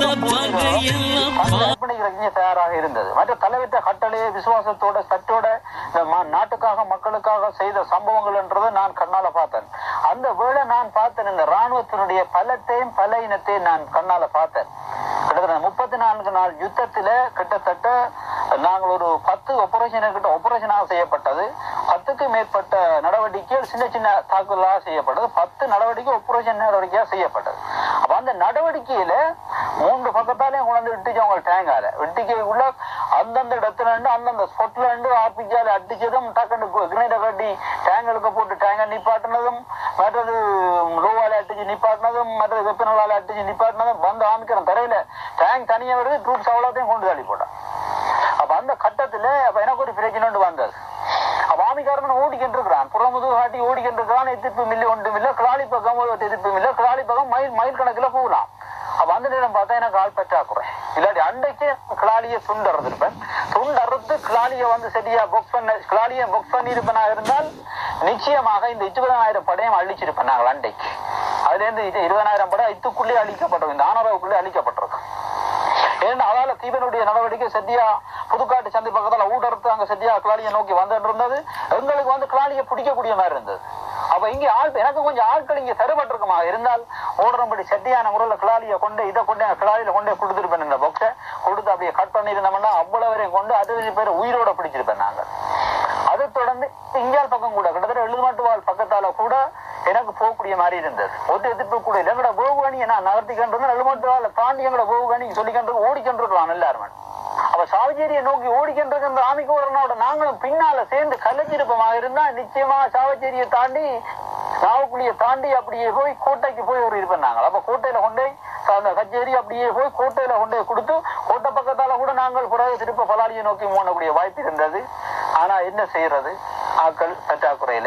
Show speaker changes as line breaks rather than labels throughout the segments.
அந்த அர்ப்பணிக்கிறதுக்கு தயாராக இருந்தது மற்ற தலைவிட்ட கட்டளையை விசுவாசத்தோட சட்டோட இந்த ம- நாட்டுக்காக மக்களுக்காக செய்த சம்பவங்கள்ன்றதை நான் கண்ணால பார்த்தேன் அந்த வேளை நான் பார்த்தேன் இந்த ராணுவத்தினுடைய பலத்தையும் பல இனத்தையும் நான் கண்ணால பார்த்தேன் கிட்டத்தட்ட முப்பத்தி நான்கு நாள் யுத்தத்தில கிட்டத்தட்ட நாங்கள் ஒரு பத்து ஆபரேஷன் கிட்ட ஆபரேஷனாக செய்யப்பட்டது பத்துக்கு மேற்பட்ட நடவடிக்கைகள் சின்ன சின்ன தாக்குதலாக செய்யப்பட்டது பத்து நடவடிக்கை ஆபரேஷன் நடவடிக்கையாக செய்யப்பட்டது அப்ப அந்த நடவடிக்கையில மூன்று பக்கத்தாலையும் கொண்டு விட்டுச்சு அவங்க டேங்கால வெட்டிக்கைக்குள்ள அந்தந்த இடத்துல இருந்து அந்தந்த ஸ்பாட்ல இருந்து ஆர்பிஜால அடிச்சதும் டக்குன்னு கிரேட கட்டி டேங்களுக்கு போட்டு டேங்க நிப்பாட்டினதும் மற்றது லோவால அடிச்சு நிப்பாட்டினதும் மற்றது வெப்பனால அடிச்சு நிப்பாட்டினதும் வந்து ஆமிக்கிறோம் தரையில டேங்க் தனியா வருது ட்ரூப்ஸ் அவ்வளோத்தையும் கொண்டு தள்ளி போட்டான் அப்ப அந்த கட்டத்துல அப்ப எனக்கு ஒரு பிரச்சனை ஒன்று வந்தது அப்ப ஆமிக்காரன் ஓடிக்கிட்டு இருக்கிறான் புறமுது காட்டி ஓடிக்கிட்டு இருக்கிறான் எதிர்ப்பு மில்லி ஒன்றும் இல்ல கிளாலி பக்கம் ஒரு எதிர்ப்பு இல்ல கிளாலி பக்கம் மைல் மைல் கணக்குல போகலாம் அப்ப அந்த நேரம் பார்த்தா எனக்கு ஆள் பற்றாக்குறை இல்லாட்டி அன்றைக்கு கிளாலிய துண்டறது இருப்பேன் துண்டறுத்து கிளாலிய வந்து சரியா புக் பண்ண கிளாலிய புக் பண்ணி இருப்பேனா இருந்தால் நிச்சயமாக இந்த இருபதாயிரம் படையும் அழிச்சிருப்பேன் நாங்கள் அன்றைக்கு அதுல இருந்து இது இருபதாயிரம் படம் இதுக்குள்ளே அழிக்கப்பட்டிருக்கும் இந்த ஆனரவுக்குள்ளே அழிக்கப்பட்டிருக்கும் ஏன்னா அதால தீபனுடைய நடவடிக்கை சத்தியா புதுக்காட்டு சந்தை பக்கத்துல ஊடறுத்து அங்க சத்தியா கிளாலியை நோக்கி வந்துட்டு இருந்தது எங்களுக்கு வந்து கிளாலியை பிடிக்கக்கூடிய மாதிரி இருந்தது அப்ப இங்க ஆள் எனக்கு கொஞ்சம் ஆட்கள் இங்க தருபட்டிருக்குமா இருந்தால் ஓடுறபடி சட்டியான முறையில கிளாலியை கொண்டு இதை கொண்டு எங்க கிளாலியில கொண்டு கொடுத்துருப்பேன் இந்த பொக்ஸை கொடுத்து அப்படியே கட் பண்ணியிருந்தோம்னா அவ்வளவு வரையும் கொண்டு அறுபது பேர் உயிரோட பிடிச்சிருப்பேன் நாங்கள் அதை தொடர்ந்து இந்தியால் பக்கம் கூட கிட்டத்தட்ட எழுதுமாட்டு வாழ் பக்கத்தால கூட எனக்கு போகக்கூடிய மாதிரி இருந்தது ஒத்து எதிர்ப்பு கூட இல்லை எங்கட போகுகாணியை நான் நகர்த்திக்கின்றது எழுதுமாட்டு வாழ் தாண்டி எங்கட போகுகாணி சொல்லிக்கின்றது ஓடிக்கின்றிருக்கலாம் எல்லாருமே அவ சாவச்சேரியை நோக்கி ஓடிக்கின்றிருக்கின்ற ஆமிக்கோடனோட நாங்களும் பின்னால சேர்ந்து கலைச்சிருப்பமாக இருந்தா நிச்சயமா சாவச்சேரியை தாண்டி நாவக்குழியை தாண்டி அப்படியே போய் கோட்டைக்கு போய் ஒரு இருப்பேன் நாங்கள் அப்ப கோட்டையில கொண்டு போய் அந்த கச்சேரி அப்படியே போய் கோட்டையில கொண்டு போய் கொடுத்து கோட்டை பக்கத்தால கூட நாங்கள் பிறகு திருப்ப பலாலியை நோக்கி போனக்கூடிய வாய்ப்பு இருந்தது ஆனா என்ன செய்யறது ஆக்கள் பற்றாக்குறையில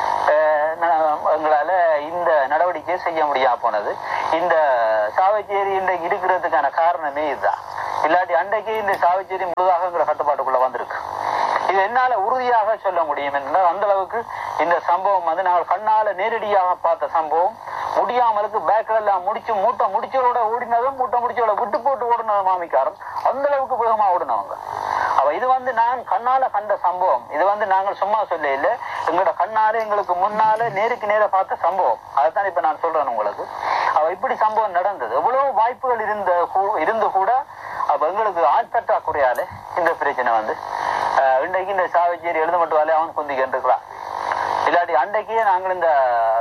அஹ், நான் எங்களால இந்த நடவடிக்கையை செய்ய முடியாம போனது இந்த சாவச்சேரி இன்றைக்கு இருக்கிறதுக்கான காரணமே இதுதான் இல்லாட்டி அன்றைக்கு இந்த சாவச்சேரி முழுதாக எங்களை கட்டுப்பாட்டுக்குள்ள வந்திருக்கு இது என்னால உறுதியாக சொல்ல முடியும் என்றால் அந்த அளவுக்கு இந்த சம்பவம் வந்து நாங்கள் கண்ணால நேரடியாக பார்த்த சம்பவம் முடியாமலுக்கு பேக்கில் எல்லாம் முடிச்சு மூட்டை முடிச்சவரோட ஓடினதும் மூட்டை முடிச்சவரோட விட்டு போட்டு ஓடினது மாமிக்காரன் அந்த அளவுக்கு வேகமா ஓடினவங்க அவ இது வந்து நான் கண்ணால கண்ட சம்பவம் இது வந்து நாங்கள் சும்மா சொல்ல இல்ல எங்களோட கண்ணால எங்களுக்கு முன்னால நேருக்கு நேர பார்த்த சம்பவம் அதைத்தான் இப்ப நான் சொல்றேன் உங்களுக்கு அவ இப்படி சம்பவம் நடந்தது எவ்வளவு வாய்ப்புகள் இருந்த கூ- இருந்து கூட அப்ப எங்களுக்கு ஆட்பற்றாக்குறையால இந்த பிரச்சனை வந்து அஹ், இன்றைக்கு இந்த சாவச்சேரி எழுத மட்டும் வேலையை அவன் குந்திக்கிட்டு இருக்கிறான் இல்லாட்டி அன்றைக்கே நாங்கள் இந்த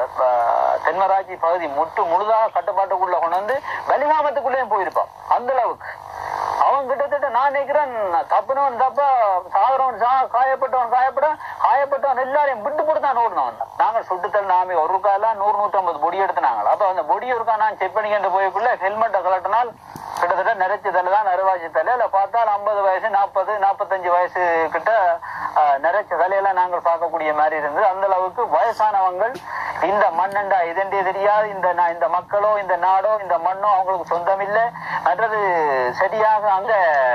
அஹ், தென்மராட்சி பகுதி முட்டு முழுதாக கட்டுப்பாட்டுக்குள்ள கொண்டு வந்து வலிகாமத்துக்குள்ளேயும் போயிருப்பான் அந்த அளவுக்கு அவன் கிட்டத்தட்ட நான் நினைக்கிறேன் தப்புனவன் தப்ப சாகுறவன் சா காயப்பட்டவன் காயப்பட காயப்பட்டவன் எல்லாரையும் விட்டு போட்டு தான் ஓடினவன் நாங்கள் சுட்டுத்தல் நாமி ஒரு காலம் நூறு நூற்றம்பது பொடி எடுத்துனாங்க அப்ப அந்த பொடி இருக்கா நான் செக் பண்ணிக்கிட்டு போய்க்குள்ள ஹெல்மெட்டை கலட்டினால் கிட்டத்தட்ட நிறைச்சி தலை தான் நறுவாச்சி தலை இல்ல பார்த்தால் ஐம்பது வயசு நாற்பது நாற்பத்தஞ்சு வயசு கிட்ட அஹ், நிறைச்ச தலையெல்லாம் நாங்கள் பார்க்கக்கூடிய மாதிரி இருந்தது அந்த அளவுக்கு வயசானவங்கள் இந்த மண்ணண்டா இதென்றே தெரியாது இந்த நா- இந்த மக்களோ இந்த நாடோ இந்த மண்ணோ அவங்களுக்கு சொந்தம் இல்லை மற்றது சரியாக அங்க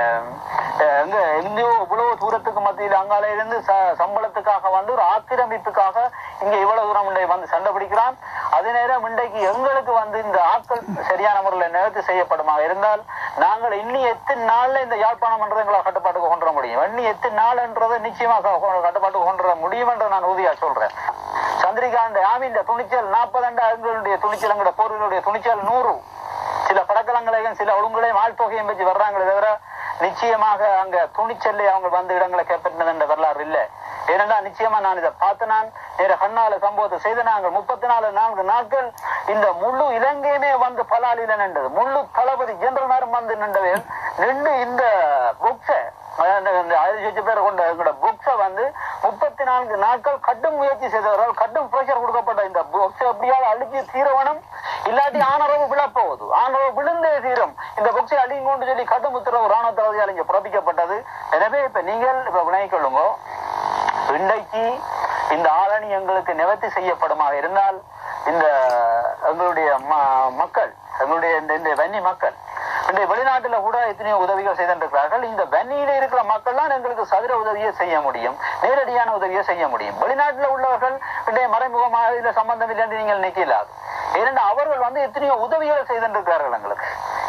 அஹ், அங்க எங்கேயோ இவ்வளவு தூரத்துக்கு மத்தியில் அங்கால இருந்து ச- சம்பளத்துக்காக வந்து ஒரு ஆக்கிரமிப்புக்காக இங்க இவ்வளவு தூரம் இன்றைக்கு வந்து சண்டை பிடிக்கிறான் அதே நேரம் இன்றைக்கு எங்களுக்கு வந்து இந்த ஆட்கள் சரியான முறையில் நிவர்த்தி செய்யப்படுமாக இருந்தால் நாங்கள் இன்னி எத்தனை நாள்ல இந்த யாழ்ப்பாணம் என்றதை எங்களை கட்டுப்பாட்டுக்கு கொண்டு வர முடியும் இன்னி எத்தனை நாள்ன்றதை நிச்சயமாக கொ- கட்டுப்பாட்டுக்கு கொண்டு வர முடியும் என்று நான் உறுதியா சொல்றேன் சந்திரிகாந்த ஆமின் துணிச்சல் நாற்பதாண்டு எங்களுடைய துணிச்சல் எங்களுடைய போர்களுடைய துணிச்சல் நூறு சில படக்கலங்களையும் சில ஒழுங்குகளையும் ஆள் தொகையும் வச்சு வர்றாங்களே தவிர நிச்சயமாக அங்க துணிச்சல்ல அவங்க வந்து இடங்களை கைப்பற்றினது என்ற வரலாறு இல்ல ஏனென்றால் நிச்சயமா நான் இதை பார்த்து நான் நேர கண்ணால சம்பவத்தை செய்த நாங்கள் முப்பத்தி நாலு நான்கு நாட்கள் இந்த முழு இலங்கையுமே வந்து பலாலில நின்றது முழு தளபதி ஜெனரல் நேரம் வந்து நின்றவர் நின்று இந்த புக்ஸ இந்த ஆயிரத்தி பேரை கொண்ட எங்களோட புக்ஸை வந்து முப்பத்தி நான்கு நாட்கள் கடும் முயற்சி செய்தவர்கள் கடும் பிரஷர் கொடுக்கப்பட்ட இந்த புக்ஸை எப்படியாவது அழிச்சு தீரவனம் இல்லாட்டி ஆனரவு விழப்போகுது ஆனரவு விழுந்தே தீரும் இந்த புக்ஸை அழிங்கொண்டு சொல்லி கடும் உத்தரவு ராணுவ தளபதியால் இங்கே பிறப்பிக்கப்பட்டது எனவே இப்ப நீங்கள் இப்ப விளங்கிக் கொள்ளுங்க இன்றைக்கு இந்த ஆளணி எங்களுக்கு நிவர்த்தி செய்யப்படுமாக இருந்தால் இந்த எங்களுடைய ம- மக்கள் எங்களுடைய இந்த இந்த வன்னி மக்கள் இன்றைய வெளிநாட்டுல கூட எத்தனையோ உதவிகள் செய்திருக்கிறார்கள் இந்த வன்னியில இருக்கிற மக்கள் தான் எங்களுக்கு சதுர உதவியை செய்ய முடியும் நேரடியான உதவியை செய்ய முடியும் வெளிநாட்டுல உள்ளவர்கள் இன்றைய மறைமுகமாக இதுல சம்பந்தம் இல்லை என்று நீங்கள் நினைக்கலாது ஏனென்றால் அவர்கள் வந்து எத்தனையோ உதவிகள் செய்திருக்கிறார்கள் எங்களுக்கு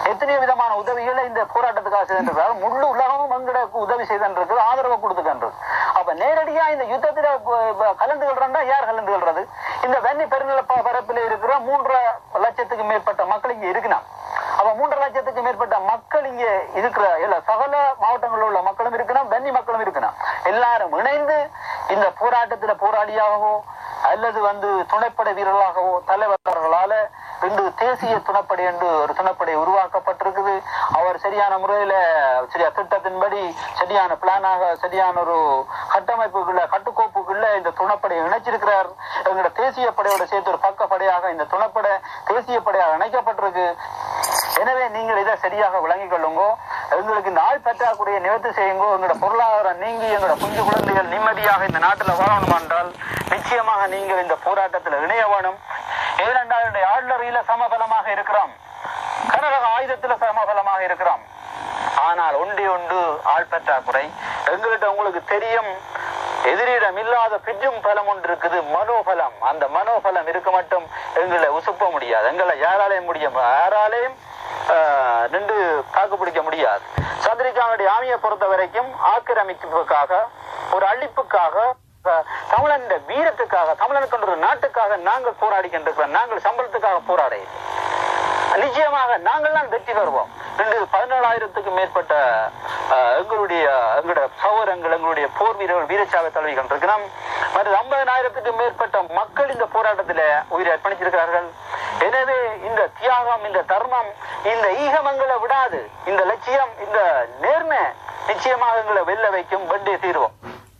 எத்தனையோ விதமான உதவிகளை இந்த போராட்டத்துக்காக செய்திருக்கிறார் முழு உலகமும் எங்களுக்கு உதவி செய்திருக்கு ஆதரவு கொடுத்துக்கின்றது அப்ப நேரடியா இந்த யுத்தத்துல ப- ப- கலந்து கொள்றா யார் கலந்து கொள்றது இந்த வன்னி பெருநில ப- பரப்பில் இருக்கிற மூன்றரை லட்சத்துக்கு மேற்பட்ட மக்கள் இங்க இருக்கணும் அப்ப மூன்றரை லட்சத்துக்கு மேற்பட்ட மக்கள் இங்க இருக்கிற இல்ல சகல மாவட்டங்களில் உள்ள மக்களும் இருக்கணும் வன்னி மக்களும் இருக்கணும் எல்லாரும் இணைந்து இந்த போராட்டத்துல போராளியாகவோ அல்லது வந்து துணைப்படை வீரர்களாகவோ தலைவர்களால இன்று தேசிய துணைப்படை என்று ஒரு துணைப்படை உருவாக்கப்பட்டிருக்குது அவர் சரியான முறையில சரியா திட்டத்தின்படி சரியான பிளானாக சரியான ஒரு கட்டமைப்புக்குள்ள கட்டுக்கோப்புக்குள்ள இந்த துணைப்படையை இணைச்சிருக்கிறார் எங்களோட தேசிய படையோட சேர்த்து ஒரு பக்க படையாக இந்த துணைப்படை தேசிய படையாக இணைக்கப்பட்டிருக்கு எனவே நீங்கள் இதை சரியாக விளங்கிக் கொள்ளுங்க எங்களுக்கு இந்த ஆள் பற்றாக்குறையை நிவர்த்தி செய்யுங்க எங்களோட பொருளாதாரம் நீங்கி எங்களோட குஞ்சு குழந்தைகள் நிம்மதியாக இந்த நாட்டில் வாழணும் என்றால் நிச்சயமாக நீங்கள் இந்த போராட்டத்தில் இணைய வேணும் ஏனென்றால் என்னுடைய ஆளுநரையில சமபலமாக இருக்கிறோம் கனரக ஆயுதத்துல சமபலமாக இருக்கிறோம் ஆனால் ஒன்றே ஒன்று ஆள் பற்றாக்குறை எங்கள்கிட்ட உங்களுக்கு தெரியும் எதிரிடம் இல்லாத பிஜும் பலம் ஒன்று இருக்குது மனோபலம் அந்த மனோபலம் இருக்க மட்டும் எங்களை உசுப்ப முடியாது எங்களை யாராலையும் முடியும் யாராலையும் ஆஹ், நின்று தாக்கு பிடிக்க முடியாது சந்திரிகாவுடைய ஆமியை பொறுத்த வரைக்கும் ஆக்கிரமிப்புக்காக ஒரு அழிப்புக்காக அஹ், தமிழன் வீரத்துக்காக தமிழனுக்கு ஒரு நாட்டுக்காக நாங்கள் போராடி கொண்டிருக்கிறோம் நாங்கள் சம்பளத்துக்காக போராட இல்லை. நிச்சயமாக நாங்கள் தான் வெற்றி பெறுவோம் ரெண்டு பதினேழாயிரத்துக்கு மேற்பட்ட அஹ், எங்களுடைய எங்களுடைய சௌரங்கள் எங்களுடைய போர் வீரர்கள் வீரச்சாவை தழுவி கொண்டிருக்கிறோம் மற்றும் ஐம்பதனாயிரத்துக்கு மேற்பட்ட மக்கள் இந்த போராட்டத்தில் உயிரை அர்ப்பணிச்சிருக்கிறார்கள் எனவே இந்த தியாகம் இந்த தர்மம் இந்த ஈகமங்களை விடாது இந்த லட்சியம் இந்த நேர்மை நிச்சயமாக எங்களை வெல்ல வைக்கும் வென்றே தீர்வோம்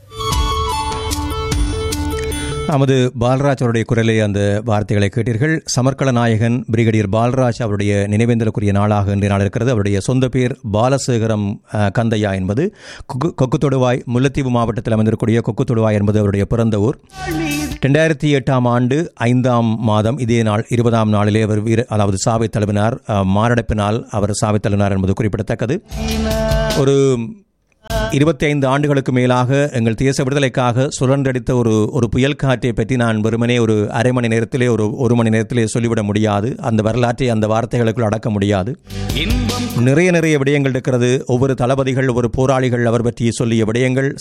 நமது பால்ராஜ் அவருடைய குரலை அந்த வார்த்தைகளை கேட்டீர்கள் சமர்க்கள நாயகன் பிரிகேடியர் பால்ராஜ் அவருடைய நினைவேந்தலுக்குரிய நாளாக இன்றைய நாள் இருக்கிறது அவருடைய சொந்த பேர் பாலசேகரம் அஹ், கந்தையா என்பது கொக்கு கொக்குத்தொடுவாய் முல்லைத்தீவு மாவட்டத்தில் அமைந்திருக்கக்கூடிய கொக்குத்தொடுவாய் என்பது அவருடைய பிறந்த ஊர் ரெண்டாயிரத்தி எட்டாம் ஆண்டு ஐந்தாம் மாதம் இதே நாள் இருபதாம் நாளிலே அவர் வீர அதாவது சாவை தழுவினார் அஹ், மாரடைப்பினால் அவர் சாவை தழுவினார் என்பது குறிப்பிடத்தக்கது ஒரு இருபத்தி ஐந்து ஆண்டுகளுக்கு மேலாக எங்கள் தேச விடுதலைக்காக சுழன்றடித்த ஒரு ஒரு புயல் காற்றை பற்றி நான் வெறுமனே ஒரு அரை மணி நேரத்திலே ஒரு ஒரு மணி நேரத்திலே சொல்லிவிட முடியாது அந்த வரலாற்றை அந்த வார்த்தைகளுக்குள் அடக்க முடியாது நிறைய நிறைய விடயங்கள் இருக்கிறது ஒவ்வொரு தளபதிகள் ஒவ்வொரு போராளிகள் அவர் பற்றி சொல்லிய விடயங்கள்